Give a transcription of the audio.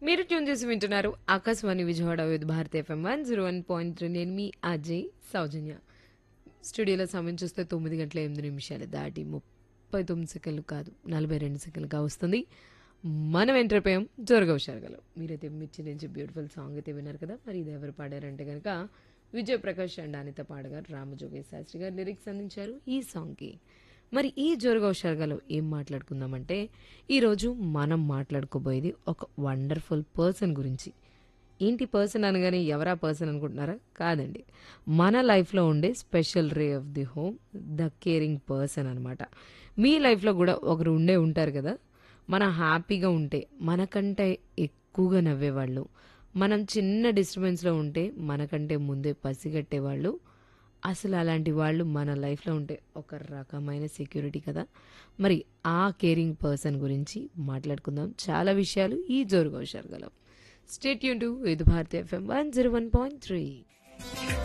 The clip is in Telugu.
మీరు ట్యూన్ చేసి వింటున్నారు Akashvani Vijayawada with Bharat FM one zero one point three నేను మీ అజయ్ సౌజన్య స్టూడియోలో సమయం చూస్తే తొమ్మిది గంటల ఎనిమిది నిమిషాలు దాటి ముప్పై తొమ్మిది సెకండ్లు కాదు నలభై రెండు సెకండ్లుగా వస్తుంది మనం ఎంటర్ అయిపోయాం జోరుగా హుషారుగలం మీరైతే మిర్చి నుంచి బ్యూటిఫుల్ సాంగ్ అయితే విన్నారు కదా మరి ఇది ఎవరు పాడారంటే కనుక విజయప్రకాష్ అండ్ అనిత పాడగారు రామజోగి శాస్త్రి గారు లిరిక్స్ అందించారు ఈ సాంగ్కి మరి ఈ జోరుగా హుషారుగాలో ఏం మాట్లాడుకుందామంటే ఈరోజు మనం మాట్లాడుకోబోయేది ఒక వండర్ఫుల్ పర్సన్ గురించి ఏంటి పర్సన్ అనగానే ఎవరా పర్సన్ అనుకుంటున్నారా కాదండి మన లైఫ్లో ఉండే special ray of the home the caring person అనమాట మీ లైఫ్లో కూడా ఒకరు ఉండే ఉంటారు కదా మనం హ్యాపీగా ఉంటే మనకంటే ఎక్కువగా నవ్వేవాళ్ళు మనం చిన్న డిస్టర్బెన్స్లో ఉంటే మనకంటే ముందే పసిగట్టేవాళ్ళు అసలు అలాంటి వాళ్ళు మన లైఫ్లో ఉంటే ఒక రకమైన సెక్యూరిటీ కదా మరి ఆ కేరింగ్ పర్సన్ గురించి మాట్లాడుకుందాం చాలా విషయాలు ఈ జోరుగా హుషారుగలం స్టేట్ యూన్ టు ఇది Bharatiya FM one zero one point three